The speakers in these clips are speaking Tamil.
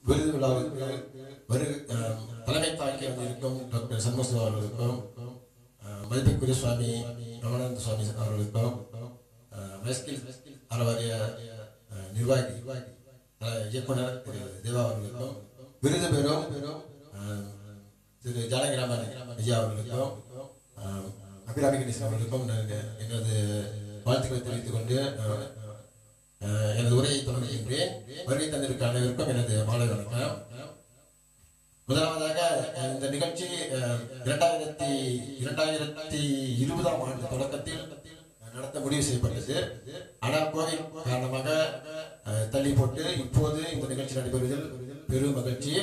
விருது விழாவிற்கு வரு அஹ், தலைமை தாங்கி வந்திருக்கும் டாக்டர் சண்முக அவர்களுக்கும் அஹ், மதிப்பிற்குரிய சுவாமி ரமணானந்த சுவாமி அவர்களுக்கும் அஹ், மெஸ்கில் அறவாரிய அஹ், நிர்வாகி அஹ், இயக்குனர் திரு தேவா அவர்களுக்கும் விருது பெறும் அஹ், திரு ஜானகிராமன் ஐயா அவர்களுக்கும் அஹ், அபிராமி கணேசன் அவர்களுக்கும் நான் எனது வாழ்த்துக்களை தெரிவித்துக் கொண்டு அஹ், அஹ், எனது உரையை தொடங்குகின்றேன் வருகை தந்திருக்க அனைவருக்கும் எனது மாலை வணக்கம் முதலாவதாக அஹ், இந்த நிகழ்ச்சி அஹ், இரண்டாயிரத்தி இரண்டாயிரத்தி இருபதாம் ஆண்டு தொடக்கத்தில் நடத்த முடிவு செய்யப்பட்டது ஆனால் கோவிட் காரணமாக அஹ், தள்ளி போட்டு இப்போது இந்த நிகழ்ச்சி நடைபெறுவதில் பெரும் மகிழ்ச்சி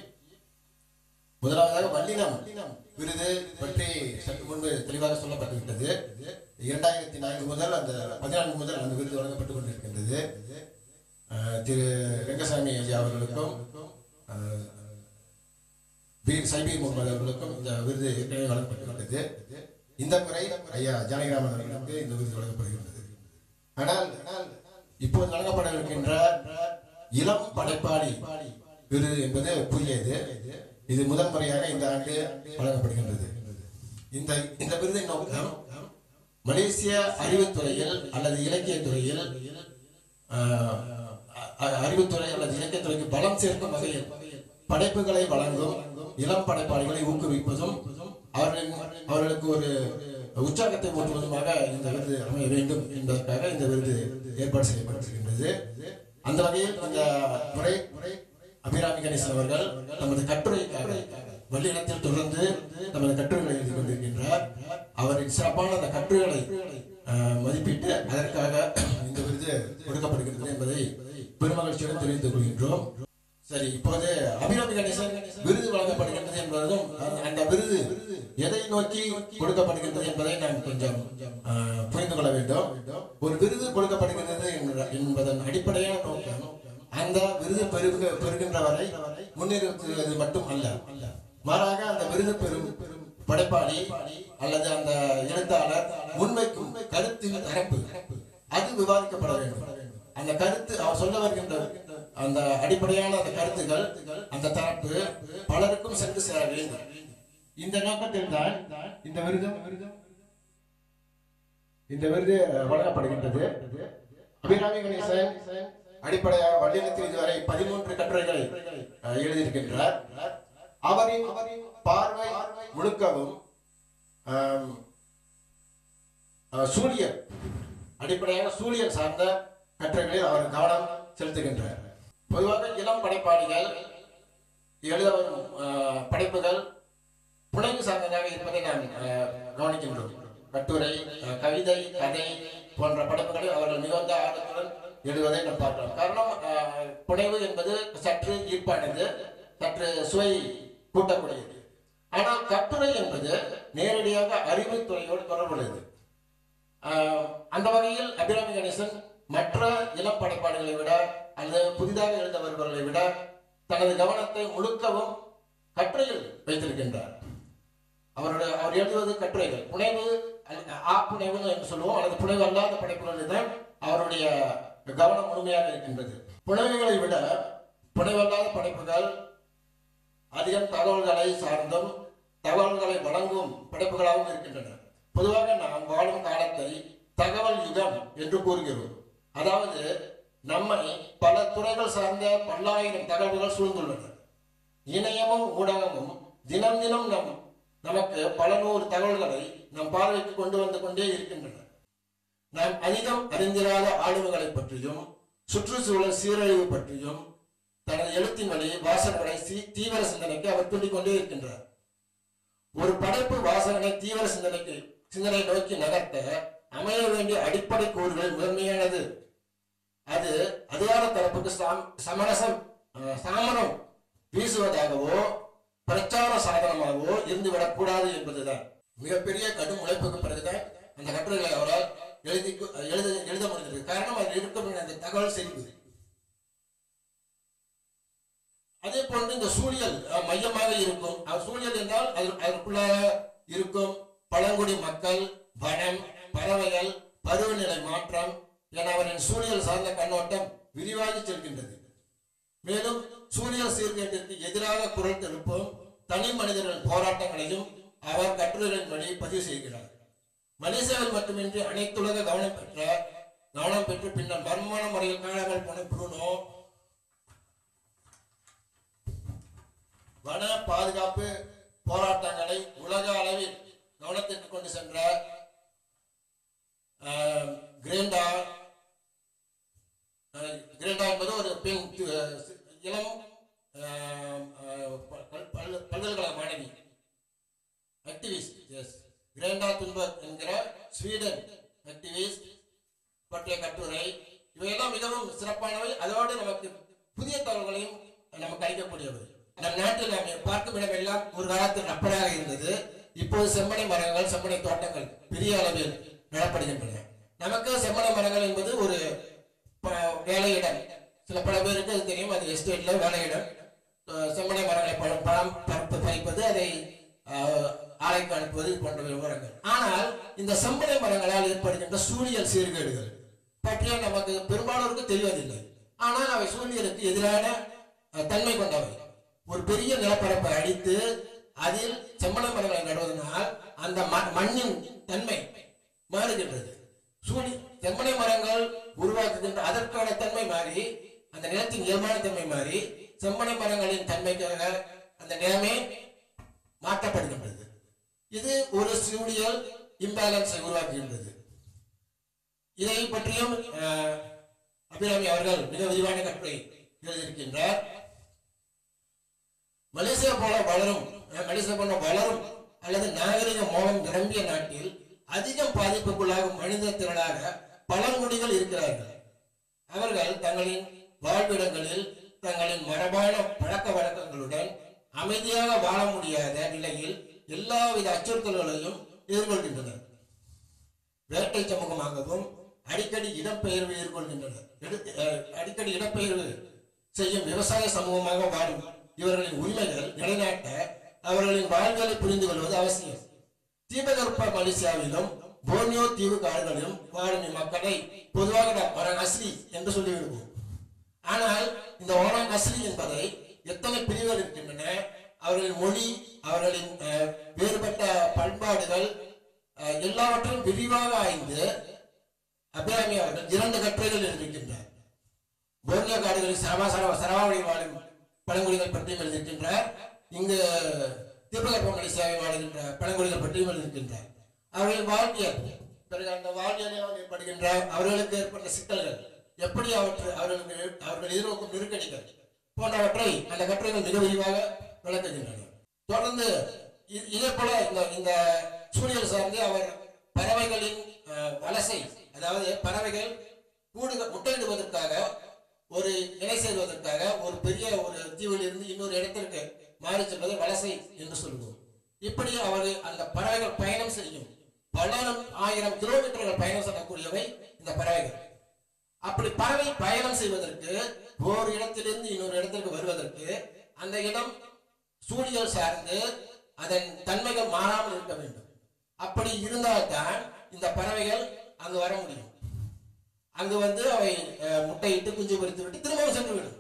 முதலாவதாக வல்லினம் விருது பற்றி சற்று முன்பு தெளிவாக சொல்லப்பட்டுவிட்டது இரண்டாயிரத்தி நான்கு முதல் அந்த பதினான்கு முதல் அந்த விருது வழங்கப்பட்டுக் கொண்டிருக்கின்றது அஹ், திரு ரெங்கசாமி ஐயா அவர்களுக்கும் அஹ், பீர் சைபீர் முகமது அவர்களுக்கும் இந்த விருது ஏற்கனவே வழங்கப்பட்டுவிட்டது இந்த முறை ஐயா ஜானகிராமன் அவர்களுக்கு இந்த விருது வழங்கப்படுகின்றது ஆனால் ஆனால் இப்போது வழங்கப்பட இருக்கின்ற இளம் படைப்பாளி விருது என்பது புதியது இது முதல் முறையாக இந்த ஆண்டு வழங்கப்படுகின்றது இந்த இந்த விருதின் நோக்கம் மலேசிய அறிவுத்துறையில் அல்லது இலக்கியத் துறையில் ஆஹ், அ- அறிவுத்துறை அல்லது இலக்கியத்துறைக்கு பலம் சேர்க்கும் வகையில் படைப்புகளை வழங்கும் இளம் படைப்பாளிகளை ஊக்குவிப்பதும் அவர்களின் அவர்களுக்கு ஒரு உற்சாகத்தை ஊட்டுவதுமாக இந்த விருது அமைய வேண்டும் என்பதற்காக இந்த விருது ஏற்பாடு செய்யப்பட்டிருக்கின்றது அந்த வகையில் இந்த முறை முறை அபிராமி கணேசன் அவர்கள் தமது கட்டுரைக்காக வல்லினத்தில் தொடர்ந்து தமது கட்டுரைகளை எழுதி கொண்டிருக்கின்றார் அவரின் சிறப்பான அந்த கட்டுரைகளை ஆஹ், மதிப்பிட்டு அதற்காக இந்த விருது கொடுக்கப்படுகிறது என்பதை பெருமகிழ்ச்சியுடன் தெரிவித்துக் கொள்கின்றோம் சரி இப்போது அபிராமி கணேசன் விருது வழங்கப்படுகின்றது என்பதும் அந்த- அந்த விருது எதை நோக்கி கொடுக்கப்படுகின்றது என்பதை நாம் கொஞ்சம் ஆஹ், புரிந்து கொள்ள வேண்டும் ஒரு விருது கொடுக்கப்படுகின்றது என்ற- என்பதன் அடிப்படையான நோக்கம் அந்த விருது பெருக பெறுகின்ற வரை முன்னிறுத்துவது மட்டும் அல்ல மாறாக அந்த விருது பெறும் படைப்பாளி அல்லது அந்த எழுத்தாளர் முன்வைக்கும் கருத்தின் தரப்பு அது விவாதிக்கப்பட வேண்டும் அந்த கருத்து அவர் சொல்ல வருகின்ற அந்த அடிப்படையான அந்த கருத்துகள் அந்த தரப்பு பலருக்கும் சென்று சேர வேண்டும் இந்த நோக்கத்தில் தான் இந்த விருதம் இந்த விருது வழங்கப்படுகின்றது அபிராமி கணேசன் அடிப்படையாக வல்லினத்தில் இதுவரை பதிமூன்று கட்டுரைகளை அஹ், எழுதியிருக்கின்றார் அவரின் அவரின் பார்வை முழுக்கவும் ஆம், அஹ், சூழியல் அடிப்படையாக சூழியல் சார்ந்த கட்டுரைகளில் அவர் கவனம் செலுத்துகின்றார் பொதுவாக இளம் படைப்பாளிகள் எழுத வரும் அஹ், படைப்புகள் புனைவு சார்ந்ததாக இருப்பதை நாம் அஹ், கவனிக்கின்றோம் கட்டுரை அஹ், கவிதை கதை போன்ற படைப்புகளை அவர்கள் மிகுந்த ஆர்வத்துடன் எழுதுவதை நாம் பார்க்கலாம் காரணம் அஹ், புனைவு என்பது சற்று ஈர்ப்பானது சற்று சுவை கூட்டக்கூடியது ஆனால் கட்டுரை என்பது நேரடியாக அறிவுத்துறையோடு தொடர்புடையது ஆஹ் அந்த வகையில் அபிராமி கணேசன் மற்ற இளம் படைப்பாளிகளை விட அல்லது புதிதாக எழுத வருபவர்களை விட தனது கவனத்தை முழுக்கவும் கட்டுரையில் வைத்திருக்கின்றார் அவருடைய அவர் எழுதுவது கட்டுரைகள் புனைவு அல்ல- ஆ புனைவு என்று சொல்லுவோம் அல்லது புனைவு அல்லாத படைப்புகளில் தான் அவருடைய கவனம் முழுமையாக இருக்கின்றது புனைவுகளை விட புனைவல்லாத படைப்புகள் அதிகம் தகவல்களை சார்ந்தும் தகவல்களை வழங்கும் படைப்புகளாகவும் இருக்கின்றன பொதுவாக நாம் வாழும் காலத்தை தகவல் யுகம் என்று கூறுகிறோம் அதாவது நம்மை பல துறைகள் சார்ந்த பல்லாயிரம் தகவல்கள் சூழ்ந்துள்ளன இணையமும் ஊடகமும் தினம் தினம் நம் நமக்கு பல நூறு தகவல்களை நம் பார்வைக்கு கொண்டு வந்து கொண்டே இருக்கின்றன நாம் அதிகம் அறிந்திராத ஆளுமைகளை பற்றியும் சுற்றுச்சூழல் சீரழிவு பற்றியும் தனது எழுத்தின் வழி வாசகனை சி- தீவிர சிந்தனைக்கு அவர் தூண்டிக் கொண்டே இருக்கின்றார் ஒரு படைப்பு வாசகனை தீவிர சிந்தனைக்கு சிந்தனை நோக்கி நகர்த்த அமைய வேண்டிய அடிப்படை கூறுகள் முதன்மையானது அது அதிகார தரப்புக்கு சாம்- சமரசம் அஹ், சாமரம் வீசுவதாகவோ பிரச்சார சாதனமாகவோ இருந்துவிடக்கூடாது என்பதுதான் மிகப்பெரிய கடும் உழைப்புக்கு பிறகுதான் அந்த கட்டுரைகளை அவரால் எழுதி எழுத எழுத முடிந்தது காரணம் அதில் இருக்கும் அந்த தகவல் செறிவு அதே போன்று இந்த சூழியல் அஹ், மையமாக இருக்கும் அது சூழியல் என்றால் அது அதற்குள்ள இருக்கும் பழங்குடி மக்கள் வனம் பறவைகள் பருவநிலை மாற்றம் என அவரின் சூழியல் சார்ந்த கண்ணோட்டம் விரிவாகி செல்கின்றது மேலும் சூரியல் சீர்கேட்டிற்கு எதிராக குரல் எழுப்பும் தனி மனிதர்களின் போராட்டங்களையும் அவர் கட்டுரைகளின் வழி பதிவு செய்கிறார் மலேசியாவில் மட்டுமின்றி அனைத்துலக கவனம் பெற்ற கவனம் பெற்று பின்னர் மர்மமான முறையில் காணாமல் போன புருனோ வன பாதுகாப்பு போராட்டங்களை உலக அளவில் கவனத்திற்கு கொண்டு சென்ற ஆஹ், கிரேண்டா ஆஹ், கிரேண்டா என்பது ஒரு பெண் அஹ், இளம் ஆஹ், ஆஹ், பல்- பல்- பல்கலைக்கழக மாணவி ஆக்டிவிஸ்ட் எஸ் கிரேண்டா துன்பக் என்கிற ஸ்வீடன் ஆக்டிவிஸ்ட் பற்றிய கட்டுரை இவையெல்லாம் மிகவும் சிறப்பானவை அதோடு நமக்கு புதிய தகவல்களையும் நமக்கு அளிக்கக்கூடியவை நம் நாட்டில் நாம் பார்க்கும் இடமெல்லாம் ஒரு காலத்தில் ரப்பராக இருந்தது இப்போது செம்மணி மரங்கள் செம்மணி தோட்டங்கள் பெரிய அளவில் நடப்படுகின்றன நமக்கு செம்மணி மரங்கள் என்பது ஒரு ப- வேலையிடம் சில பல பேருக்கு அது தெரியும் அது எஸ்டேட்ல வேலையிடம் அஹ் செம்மணி மரங்களை பழம் பழம் பருப்பு பறிப்பது அதை அஹ், ஆலைக்கு அனுப்புவது இது போன்ற விவரங்கள் ஆனால் இந்த செம்மணி மரங்களால் ஏற்படுகின்ற சூழியல் சீர்கேடுகள் பற்றிய நமக்கு பெரும்பாலோருக்கு தெரிவதில்லை ஆனால் அவை சூழியலுக்கு எதிரான அஹ், தன்மை கொண்டவை ஒரு பெரிய நிலப்பரப்பை அடித்து அதில் செம்மண மரங்களை நடுவதனால் அந்த ம- மண்ணின் தன்மை மாறுகின்றது சூழி செம்மணை மரங்கள் உருவாக்குகின்ற அதற்கான தன்மை மாறி அந்த நிலத்தின் இயல்பான தன்மை மாறி செம்மணை மரங்களின் தன்மைக்காக அந்த நிலமே மாற்றப்படுகின்றது இது ஒரு சூழியல் இம்பேலன்ஸை உருவாக்குகின்றது இதை பற்றியும் அஹ், அபிராமி அவர்கள் மிக விரிவான கட்டுரை எழுதியிருக்கின்றார் மலேசியா போல வளரும் அஹ், மலேசியா போல வளரும் அல்லது நாகரிக மூலம் நிரம்பிய நாட்டில் அதிகம் பாதிப்புக்குள்ளாகும் மனித திரளாக பழங்குடிகள் இருக்கிறார்கள் அவர்கள் தங்களின் வாழ்விடங்களில் தங்களின் மரபான பழக்க வழக்கங்களுடன் அமைதியாக வாழ முடியாத நிலையில் எல்லாவித அச்சுறுத்தல்களையும் எதிர்கொள்கின்றனர் வேட்டை சமூகமாகவும் அடிக்கடி இடம்பெயர்வு எதிர்கொள்கின்றனர் எடுத்து- அஹ், அடிக்கடி இடம்பெயர்வு செய்யும் விவசாய சமூகமாக வாழும் இவர்களின் உரிமைகள் நிலைநாட்ட அவர்களின் வாழ்வியலை புரிந்து கொள்வது அவசியம் தீபகற்ப மலேசியாவிலும் போர்னியோ தீவு காடுகளிலும் வாழும் இம்மக்களை பொதுவாக நாம் ஒரங் அஸ்லி என்று சொல்லிவிடுவோம் ஆனால் இந்த ஒரங் அஸ்லி என்பதை எத்தனை பிரிவுகள் இருக்கின்றன அவர்களின் மொழி அவர்களின் அஹ், வேறுபட்ட பண்பாடுகள் அஹ், எல்லாவற்றையும் விரிவாக ஆய்ந்து அபிராமி அவர்கள் இரண்டு கட்டுரைகள் எழுதியிருக்கின்றார் போர்னியோ காடுகளில் சரவா சரவா சரவாவளி வாழும் பழங்குடிகள் பற்றியும் எழுதியிருக்கின்றார் இங்கு தீபகற்ப மலேசியாவில் வாழுகின்ற பழங்குடிகள் பற்றியும் எழுதியிருக்கின்றார் அவர்களின் வாழ்வியல் பிறகு அந்த வாழ்வியலில் ஏற்படுகின்ற அவர்களுக்கு ஏற்பட்ட சிக்கல்கள் எப்படி அவற்றை அவர்களுக்கு அவர்கள் எதிர்நோக்கும் நெருக்கடிகள் போன்றவற்றை அந்த கட்டுரைகள் மிக விரிவாக விளக்குகின்றன தொடர்ந்து இ- இதே போல இந்த இந்த சூழல் சார்ந்து அவர் பறவைகளின் அஹ், வலசை அதாவது பறவைகள் கூடுகள் முட்டையிடுவதற்காக ஒரு இணை செய்வதற்காக ஒரு பெரிய ஒரு தீவில் இருந்து இன்னொரு இடத்திற்கு மாறி செல்வதை வலசை என்று சொல்லுவோம் இப்படி அவர் அந்த பறவைகள் பயணம் செய்யும் பல ஆயிரம் கிலோமீட்டர்கள் பயணம் செய்யக்கூடியவை இந்த பறவைகள் அப்படி பறவை பயணம் செய்வதற்கு ஒரு இடத்திலிருந்து இன்னொரு இடத்திற்கு வருவதற்கு அந்த இடம் சூழியல் சார்ந்து அதன் தன்மைகள் மாறாமல் இருக்க வேண்டும் அப்படி இருந்தால்தான் இந்த பறவைகள் அங்கு வர முடியும் அங்கு வந்து அவை அஹ், முட்டையிட்டு குஞ்சு பொறித்து விட்டு திரும்பவும் சென்று விடும்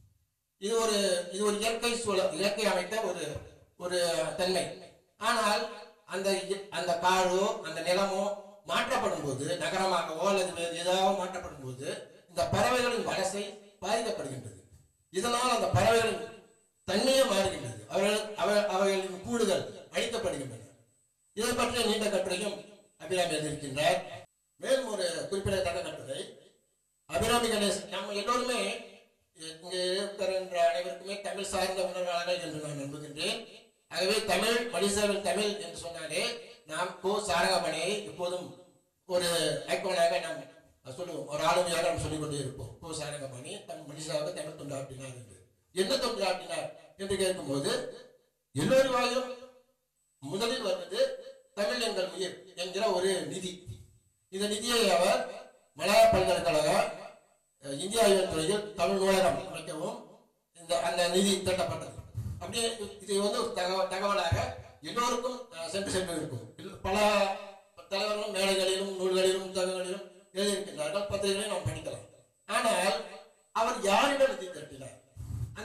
இது ஒரு இது ஒரு இயற்கை சூழல் இயற்கை அமைத்த ஒரு ஒரு தன்மை ஆனால் அந்த இ- அந்த காடோ அந்த நிலமோ மாற்றப்படும் போது நகரமாகவோ அல்லது வேறு ஏதாவது மாற்றப்படும் போது இந்த பறவைகளின் வலசை பாதிக்கப்படுகின்றது இதனால் அந்த பறவைகளின் தன்மையே மாறுகின்றது அவர்கள் அவ- அவைகளின் கூடுகள் அழிக்கப்படுகின்றன இதை பற்றிய நீண்ட கட்டுரையும் அபிராமி எழுதியிருக்கின்றார் மேலும் ஒரு குறிப்பிடத்தக்க கட்டுரை அபிராமி கணேஷ் நம்ம எல்லோருமே இங்கே இருக்கிற அனைவருக்குமே தமிழ் சார்ந்த உணர்வாளர்கள் என்று நான் நம்புகின்றேன் ஆகவே தமிழ் மலேசியாவில் தமிழ் என்று சொன்னாலே நாம் கோ சாரகமணியை எப்போதும் ஒரு ஐக்கோனாக நாம் சொல்லுவோம் ஒரு ஆளுமையாக நாம் சொல்லிக் கொண்டே இருப்போம் கோ சாரகமணி தம் மலேசியாவுக்கு தமிழ் தொண்டாற்றினார் என்று என்ன தொண்டாற்றினார் என்று கேட்கும்போது எல்லோருவாயும் முதலில் வருவது தமிழ் எங்கள் உயிர் என்கிற ஒரு நிதி இந்த நிதியை அவர் மலாயா பல்கலைக்கழக அஹ், இந்திய அறிவியல் துறையில் தமிழ் நூலகம் அமைக்கவும் இந்த அந்த நிதி திரட்டப்பட்டது அப்படியே இது வந்து ஒரு தகவல் தகவலாக எல்லோருக்கும் அஹ், சென்று சென்று இருக்கும் இல்ல- பல தலைவர்களும் மேடைகளிலும் நூல்களிலும் புத்தகங்களிலும் எழுதியிருக்கின்றார்கள் பத்திரிகைகளை நாம் படிக்கலாம் ஆனால் அவர் யாரிடம் நிதி திரட்டினார்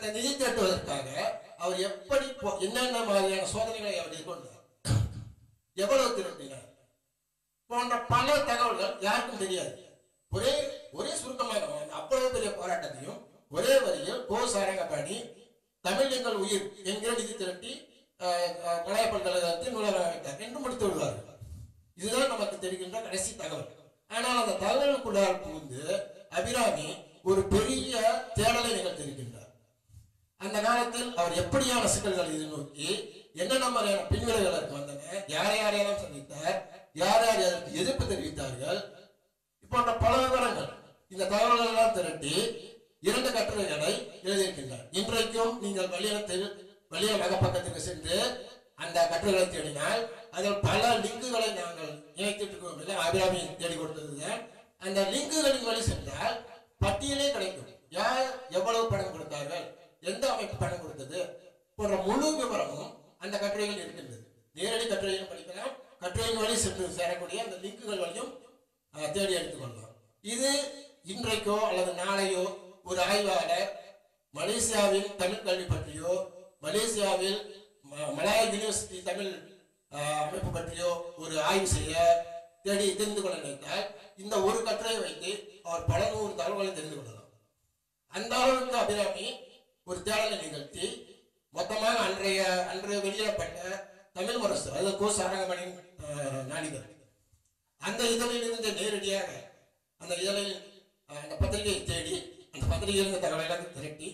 அந்த நிதி திரட்டுவதற்காக அவர் எப்படி போ- என்னென்ன மாதிரியான சோதனைகளை அவர் எதிர்கொண்டார் எவ்வளவு திரட்டினார் போன்ற பல தகவல்கள் யாருக்கும் தெரியாது ஒரே ஒரே சுருக்கமாக அந்த அவ்வளவு பெரிய போராட்டத்தையும் ஒரே வரியில் கோ சாரங்கபாணி தமிழ் எங்கள் உயிர் என்கிற நிதி திரட்டி அஹ், அஹ், பழைய பல்கலைக்கழகத்தில் நூலகம் வைத்தார் என்று முடித்து விடுவார்கள் இதுதான் நமக்கு தெரிகின்ற கடைசி தகவல் ஆனால் அந்த தகவலுக்குள்ளால் புகுந்து அபிராமி ஒரு பெரிய தேடலை நிகழ்த்திருக்கின்றார் அந்த காலத்தில் அவர் எப்படியான சிக்கல்களை எதிர்நோக்கி என்னென்ன மாதிரியான பின்விளைவுகளுக்கு வந்தன யார் யாரையெல்லாம் சந்தித்தார் யார் யார் அதற்கு எதிர்ப்பு தெரிவித்தார்கள் போன்ற பல விவரங்கள் இந்த தகவல்கள் எல்லாம் திரட்டி இரண்டு கட்டுரைகளை எழுதியிருக்கின்றார் இன்றைக்கும் நீங்கள் வழியிடத்தில் வழிய பக்கத்துக்கு சென்று அந்த கட்டுரைகளை தேடினால் அதில் பல லிங்குகளை நாங்கள் இணைத்துட்டு இருக்கோம் இல்லை அபிராமி தேடி கொடுத்ததுதான் அந்த லிங்குகளின் வழி சென்றால் பட்டியலே கிடைக்கும் யார் எவ்வளவு பணம் கொடுத்தார்கள் எந்த அமைப்பு பணம் கொடுத்தது போன்ற முழு விவரமும் அந்த கட்டுரைகள் இருக்கின்றது நேரடி கட்டுரையும் படிக்கலாம் கட்டுரையின் வழி சென்று சேரக்கூடிய அந்த லிங்குகள் வழியும் அஹ், தேடி எடுத்துக்கொள்ளலாம் இது இன்றைக்கோ அல்லது நாளையோ ஒரு ஆய்வாளர் மலேசியாவில் தமிழ் கல்வி பற்றியோ மலேசியாவில் ம- மலாய் யூனிவர்சிட்டி தமிழ் அஹ், அமைப்பு பற்றியோ ஒரு ஆய்வு செய்ய தேடி தெரிந்து கொள்ள நினைத்தால் இந்த ஒரு கட்டுரையை வைத்து அவர் பல நூறு தகவல்களை தெரிந்து கொள்ளலாம் அந்த அளவுக்கு அபிராமி ஒரு தேடலை நிகழ்த்தி மொத்தமாக அன்றைய அன்று வெளியிடப்பட்ட தமிழ் முரசு அதாவது கோ சாரங்கமணியின் அஹ், நாளிதழ் அந்த இதழில் இருந்து நேரடியாக அந்த இதழில் அஹ், அந்த பத்திரிகையை தேடி அந்த பத்திரிகையில் இருந்த தகவலை திரட்டி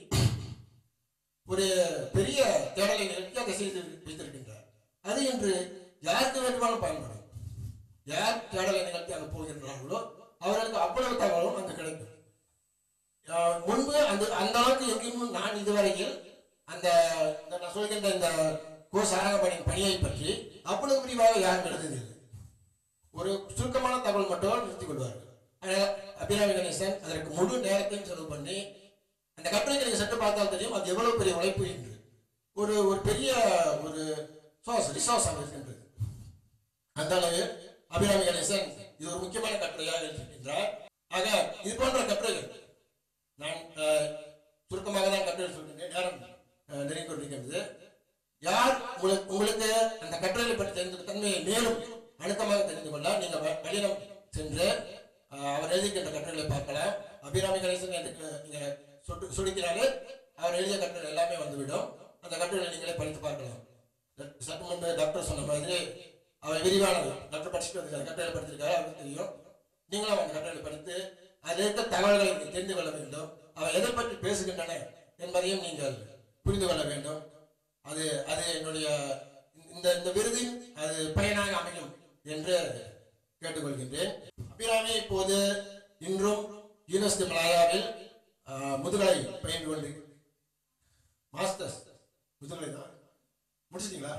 ஒரு பெரிய தேடலை நிகழ்த்தி அதை செய்து வைத்திருக்கின்றார் அது இன்று யாருக்கு வேண்டுமானாலும் பயன்படும் யார் தேடலை நிகழ்த்தி அங்கு போகின்றார்களோ அவர்களுக்கு அவ்வளவு தகவலும் அங்கு கிடைக்கும் அஹ், முன்பு அந்த அந்த அளவுக்கு எங்கேயும் நான் இதுவரையில் அந்த இந்த நான் சொல்கின்ற இந்த கோ சாரங்கப்பணியின் பணியை பற்றி அவ்வளவு விரிவாக யாரும் எழுதுவதில்லை ஒரு சுருக்கமான தகவல் மட்டும் நிறுத்திக் கொள்வார்கள் ஆனால் அபிராமி கணேசன் அதற்கு முழு நேரத்தையும் செலவு பண்ணி அந்த கட்டுரைக்கு நீங்க சற்று பார்த்தால் தெரியும் அது எவ்வளவு பெரிய உழைப்பு என்று ஒரு ஒரு பெரிய ஒரு சோர்ஸ் ரிசோர்ஸ் அங்கே இருக்கின்றது அந்த அளவு அபிராமி கணேசன் இது ஒரு முக்கியமான கட்டுரையாக இருக்கின்றார் ஆக இது போன்ற கட்டுரைகள் நான் அஹ், சுருக்கமாக தான் கட்டுரை சொல்கின்றேன் நேரம் அஹ், நெருங்கிக் கொண்டிருக்கின்றது யார் உங்களுக்கு உங்களுக்கு அந்த கட்டுரைகளை பற்றி தெரிந்த தன்மையை மேலும் அழுத்தமாக தெரிந்து கொள்ள நீங்க வ- வழியிடம் சென்று அஹ், அவர் எழுதிக்கின்ற கட்டுரைகளை பார்க்கலாம் அபிராமி கணேசன் என்று நீங்க சுட்டு சுடுக்கிறாரு அவர் எழுதிய கட்டுரை எல்லாமே வந்துவிடும் அந்த கட்டுரைகளை நீங்களே படித்து பார்க்கலாம் சற்று முன்பு டாக்டர் சொன்ன மாதிரி அவர் விரிவானது டாக்டர் படிச்சுட்டு வந்திருக்காரு கட்டுரை படிச்சிருக்காரு அவருக்கு தெரியும் நீங்களும் அந்த கட்டுரைகளை படித்து அதில் இருக்க தகவல்களை நீங்கள் தெரிந்து கொள்ள வேண்டும் அவை எதை பற்றி பேசுகின்றன என்பதையும் நீங்கள் புரிந்து கொள்ள வேண்டும் அது அது என்னுடைய இந்த இந்த விருதின் அது பயனாக அமையும் என்று கேட்டுக்கொள்கின்றேன் அபிராமி இப்போது இன்றும் யூனிவர்சிட்டி மலாயாவில் ஆஹ், முதுகலை பயின்று கொண்டு மாஸ்டர்ஸ் முதுகலை தான் முடிச்சிட்டீங்களா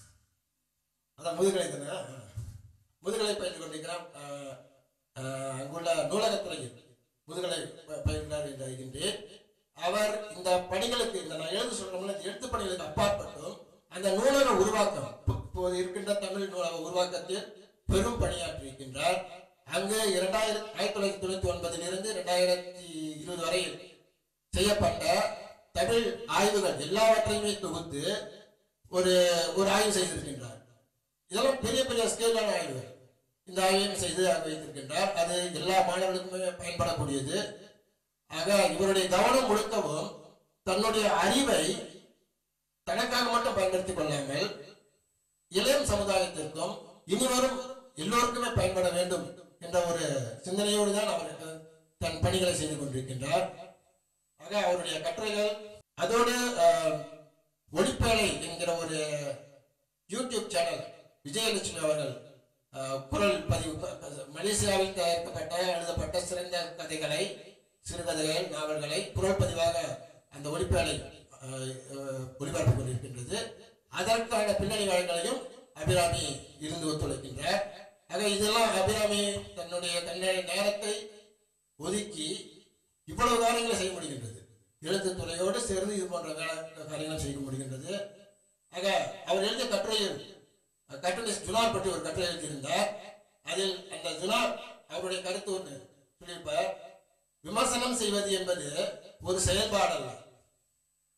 அதான் முதுகலை தானே ஆ. முதுகலை பயின்று கொண்டிருக்கிறார் ஆஹ், ஆஹ், அங்குள்ள நூலகத்துறையில் முதுகலை ப- பயின்றார் என்று அறிகின்றேன் அவர் இந்த பணிகளுக்கு இந்த நான் எழுத சொல்றோம்ல இந்த எழுத்து பணிகளுக்கு அப்பாற்பட்டும் அந்த நூலக உருவாக்கம் இப்ப- இப்போது இருக்கின்ற தமிழ் நூலக உருவாக்கத்தில் பெரும் பணியாற்றி இருக்கின்றார் அங்கு இரண்டாயிரத்தி ஆயிரத்தி தொள்ளாயிரத்தி தொண்ணூத்தி ஒன்பதிலிருந்து இரண்டாயிரத்தி இருபது வரையில் செய்யப்பட்ட தமிழ் ஆய்வுகள் எல்லாவற்றையுமே தொகுத்து ஒரு ஒரு ஆய்வு செய்திருக்கின்றார் இதெல்லாம் பெரிய பெரிய ஸ்கேலான ஆய்வுகள் இந்த ஆய்வையும் செய்து அங்கு வைத்திருக்கின்றார் அது எல்லா மாணவர்களுக்குமே பயன்படக்கூடியது ஆக இவருடைய கவனம் முழுக்கவும் தன்னுடைய அறிவை தனக்காக மட்டும் பயன்படுத்திக் கொள்ளாமல் இளையம் சமுதாயத்திற்கும் இனிவரும் எல்லோருக்குமே பயன்பட வேண்டும் என்ற ஒரு சிந்தனையோடு தான் அவர் தன் பணிகளை செய்து கொண்டிருக்கின்றார் ஆக அவருடைய கட்டுரைகள் அதோடு அஹ், ஒளிப்பேழை என்கிற ஒரு யூடியூப் சேனல் விஜயலட்சுமி அவர்கள் அஹ், குரல் பதிவு ப- ப- மலேசியாவில் தயாரிக்கப்பட்ட எழுதப்பட்ட சிறந்த கதைகளை சிறுகதைகள் நாவல்களை குரல் பதிவாக அந்த ஒளிப்பேழை அஹ், அஹ், ஒளிபரப்பிக் கொண்டிருக்கின்றது அதற்கான பின்னணி வழங்கலையும் அபிராமி இருந்து ஒத்துழைக்கின்றார் ஆக இதெல்லாம் அபிராமி தன்னுடைய தன்னுடைய நேரத்தை ஒதுக்கி இவ்வளவு காரியங்களை செய்ய முடிகின்றது எழுத்துத் துறையோடு சேர்ந்து இது போன்ற வேலை காரியங்கள் செய்ய முடிகின்றது ஆக அவர் எழுதிய கட்டுரையில் கட்டுரை ஜுனார் பற்றி ஒரு கட்டுரை எழுதியிருந்தார் அதில் அந்த ஜுனார் அவருடைய கருத்து ஒன்று சொல்லியிருப்பார் விமர்சனம் செய்வது என்பது ஒரு செயல்பாடு அல்ல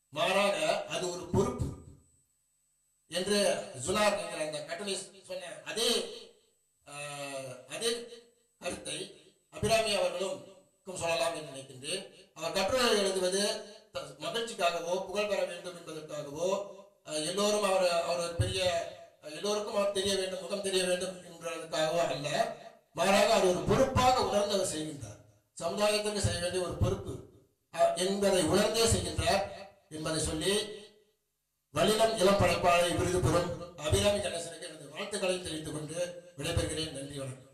மாறாக அது ஒரு பொறுப்பு என்று ஜுனார் என்கிற அந்த கட்டளை சொன்ன அதே ஆஹ், அதே கருத்தை அபிராமி அவர்களும் சொல்லலாம் என்று நினைக்கின்றேன் அவர் கட்டுரை எழுதுவது த- மகிழ்ச்சிக்காகவோ புகழ் பெற வேண்டும் என்பதற்காகவோ ஆஹ், எல்லோரும் அவர் அவர் ஒரு பெரிய ஆஹ், எல்லோருக்கும் அவர் தெரிய வேண்டும் முகம் தெரிய வேண்டும் என்பதற்காகவோ அல்ல மாறாக அது ஒரு பொறுப்பாக உணர்ந்து அவர் செய்கின்றார் சமுதாயத்திற்கு செய்ய வேண்டிய ஒரு பொறுப்பு ஆஹ், என்பதை உணர்ந்தே செய்கின்றார் என்பதை சொல்லி வல்லினம் இளம் படைப்பாளரை விருது பெறும் அபிராமி கணேசனுக்கு எனது வாழ்த்துக்களை தெரிவித்துக் கொண்டு விடைபெறுகிறேன் நன்றி வணக்கம்